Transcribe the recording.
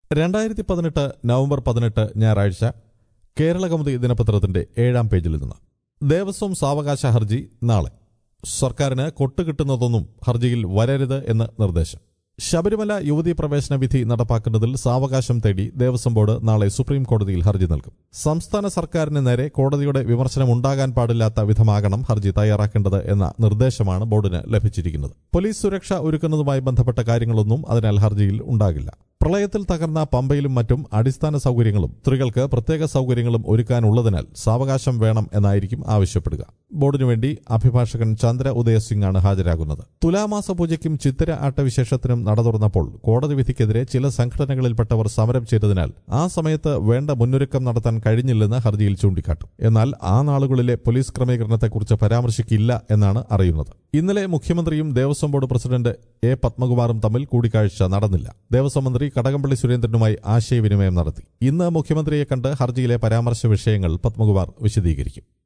രണ്ടായിരത്തി പതിനെട്ട് നവംബർ പതിനെട്ട് ഞായറാഴ്ച കേരള കൗമുദി ദിനപത്രത്തിന്റെ ഏഴാം പേജിൽ നിന്ന് ദേവസ്വം സാവകാശ ഹർജി നാളെ സർക്കാരിന് കൊട്ടുകിട്ടുന്നതൊന്നും ഹർജിയിൽ വരരുത് എന്ന് നിർദ്ദേശം ശബരിമല യുവതീ പ്രവേശന വിധി നടപ്പാക്കുന്നതിൽ സാവകാശം തേടി ദേവസ്വം ബോർഡ് നാളെ സുപ്രീം കോടതിയിൽ ഹർജി നൽകും സംസ്ഥാന സർക്കാരിന് നേരെ കോടതിയുടെ വിമർശനം ഉണ്ടാകാൻ പാടില്ലാത്ത വിധമാകണം ഹർജി തയ്യാറാക്കേണ്ടത് എന്ന നിർദ്ദേശമാണ് ബോർഡിന് ലഭിച്ചിരിക്കുന്നത് പോലീസ് സുരക്ഷ ഒരുക്കുന്നതുമായി ബന്ധപ്പെട്ട കാര്യങ്ങളൊന്നും അതിനാൽ ഹർജിയിൽ ഉണ്ടാകില്ല പ്രളയത്തിൽ തകർന്ന പമ്പയിലും മറ്റും അടിസ്ഥാന സൗകര്യങ്ങളും സ്ത്രീകൾക്ക് പ്രത്യേക സൗകര്യങ്ങളും ഒരുക്കാനുള്ളതിനാൽ സാവകാശം വേണം എന്നായിരിക്കും ആവശ്യപ്പെടുക ബോർഡിനു വേണ്ടി അഭിഭാഷകൻ ചന്ദ്ര ഉദയസിംഗ് ആണ് ഹാജരാകുന്നത് തുലാമാസ പൂജയ്ക്കും ചിത്തിര ആട്ടവിശേഷത്തിനും നട തുറന്നപ്പോൾ കോടതി വിധിക്കെതിരെ ചില സംഘടനകളിൽപ്പെട്ടവർ സമരം ചെയ്തതിനാൽ ആ സമയത്ത് വേണ്ട മുന്നൊരുക്കം നടത്താൻ കഴിഞ്ഞില്ലെന്ന് ഹർജിയിൽ ചൂണ്ടിക്കാട്ടും എന്നാൽ ആ നാളുകളിലെ പോലീസ് ക്രമീകരണത്തെക്കുറിച്ച് പരാമർശിക്കില്ല എന്നാണ് അറിയുന്നത് ഇന്നലെ മുഖ്യമന്ത്രിയും ദേവസ്വം ബോർഡ് പ്രസിഡന്റ് എ പത്മകുമാറും തമ്മിൽ കൂടിക്കാഴ്ച നടന്നില്ല ദേവസ്വം മന്ത്രി കടകംപള്ളി സുരേന്ദ്രനുമായി ആശയവിനിമയം നടത്തി ഇന്ന് മുഖ്യമന്ത്രിയെ കണ്ട് ഹർജിയിലെ പരാമർശ വിഷയങ്ങൾ പത്മകുമാർ വിശദീകരിക്കും